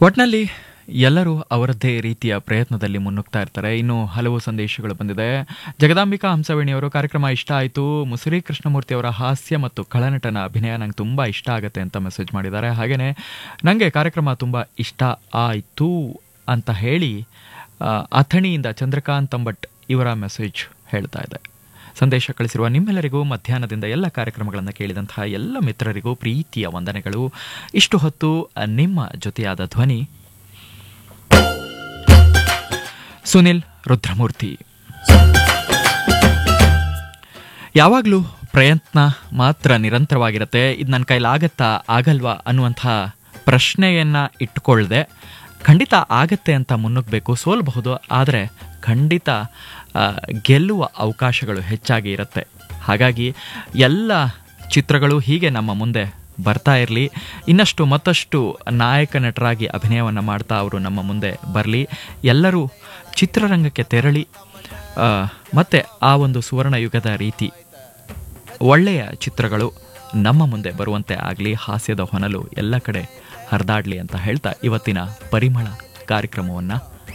ಒಟ್ನಲ್ಲಿ ಎಲ್ಲರೂ ಅವರದ್ದೇ ರೀತಿಯ ಪ್ರಯತ್ನದಲ್ಲಿ ಮುನ್ನುಗ್ತಾ ಇರ್ತಾರೆ ಇನ್ನು ಹಲವು ಸಂದೇಶಗಳು ಬಂದಿದೆ ಜಗದಾಂಬಿಕಾ ಹಂಸವೇಣಿಯವರು ಕಾರ್ಯಕ್ರಮ ಇಷ್ಟ ಆಯಿತು ಮುಸುರಿ ಕೃಷ್ಣಮೂರ್ತಿ ಅವರ ಹಾಸ್ಯ ಮತ್ತು ಖಳನಟನ ಅಭಿನಯ ನಂಗೆ ತುಂಬ ಇಷ್ಟ ಆಗುತ್ತೆ ಅಂತ ಮೆಸೇಜ್ ಮಾಡಿದ್ದಾರೆ ಹಾಗೆಯೇ ನನಗೆ ಕಾರ್ಯಕ್ರಮ ತುಂಬ ಇಷ್ಟ ಆಯಿತು ಅಂತ ಹೇಳಿ ಆ, ಅಥಣಿಯಿಂದ ಚಂದ್ರಕಾಂತ್ ಅಂಬಟ್ ಇವರ ಮೆಸೇಜ್ ಹೇಳ್ತಾ ಇದೆ ಸಂದೇಶ ಕಳಿಸಿರುವ ನಿಮ್ಮೆಲ್ಲರಿಗೂ ಮಧ್ಯಾಹ್ನದಿಂದ ಎಲ್ಲ ಕಾರ್ಯಕ್ರಮಗಳನ್ನು ಕೇಳಿದಂತಹ ಎಲ್ಲ ಮಿತ್ರರಿಗೂ ಪ್ರೀತಿಯ ವಂದನೆಗಳು ಇಷ್ಟು ಹೊತ್ತು ನಿಮ್ಮ ಜೊತೆಯಾದ ಧ್ವನಿ ಸುನಿಲ್ ರುದ್ರಮೂರ್ತಿ ಯಾವಾಗಲೂ ಪ್ರಯತ್ನ ಮಾತ್ರ ನಿರಂತರವಾಗಿರುತ್ತೆ ಇದು ನನ್ನ ಕೈಲಾಗತ್ತಾ ಆಗಲ್ವಾ ಅನ್ನುವಂಥ ಪ್ರಶ್ನೆಯನ್ನ ಇಟ್ಕೊಳ್ಳದೆ ಖಂಡಿತ ಆಗತ್ತೆ ಅಂತ ಮುನ್ನುಗ್ಗಬೇಕು ಸೋಲ್ಬಹುದು ಆದರೆ ಖಂಡಿತ ಆ, ಗೆಲ್ಲುವ ಅವಕಾಶಗಳು ಹೆಚ್ಚಾಗಿ ಇರುತ್ತೆ ಹಾಗಾಗಿ ಎಲ್ಲ ಚಿತ್ರಗಳು ಹೀಗೆ ನಮ್ಮ ಮುಂದೆ ಬರ್ತಾ ಇರಲಿ ಇನ್ನಷ್ಟು ಮತ್ತಷ್ಟು ನಾಯಕ ನಟರಾಗಿ ಅಭಿನಯವನ್ನು ಮಾಡ್ತಾ ಅವರು ನಮ್ಮ ಮುಂದೆ ಬರಲಿ ಎಲ್ಲರೂ ಚಿತ್ರರಂಗಕ್ಕೆ ತೆರಳಿ ಆ, ಮತ್ತೆ ಆ ಒಂದು ಸುವರ್ಣ ಯುಗದ ರೀತಿ ಒಳ್ಳೆಯ ಚಿತ್ರಗಳು ನಮ್ಮ ಮುಂದೆ ಬರುವಂತೆ ಆಗಲಿ ಹಾಸ್ಯದ ಹೊನಲು ಎಲ್ಲ ಕಡೆ ಹರಿದಾಡಲಿ ಅಂತ ಹೇಳ್ತಾ ಇವತ್ತಿನ ಪರಿಮಳ ಕಾರ್ಯಕ್ರಮವನ್ನು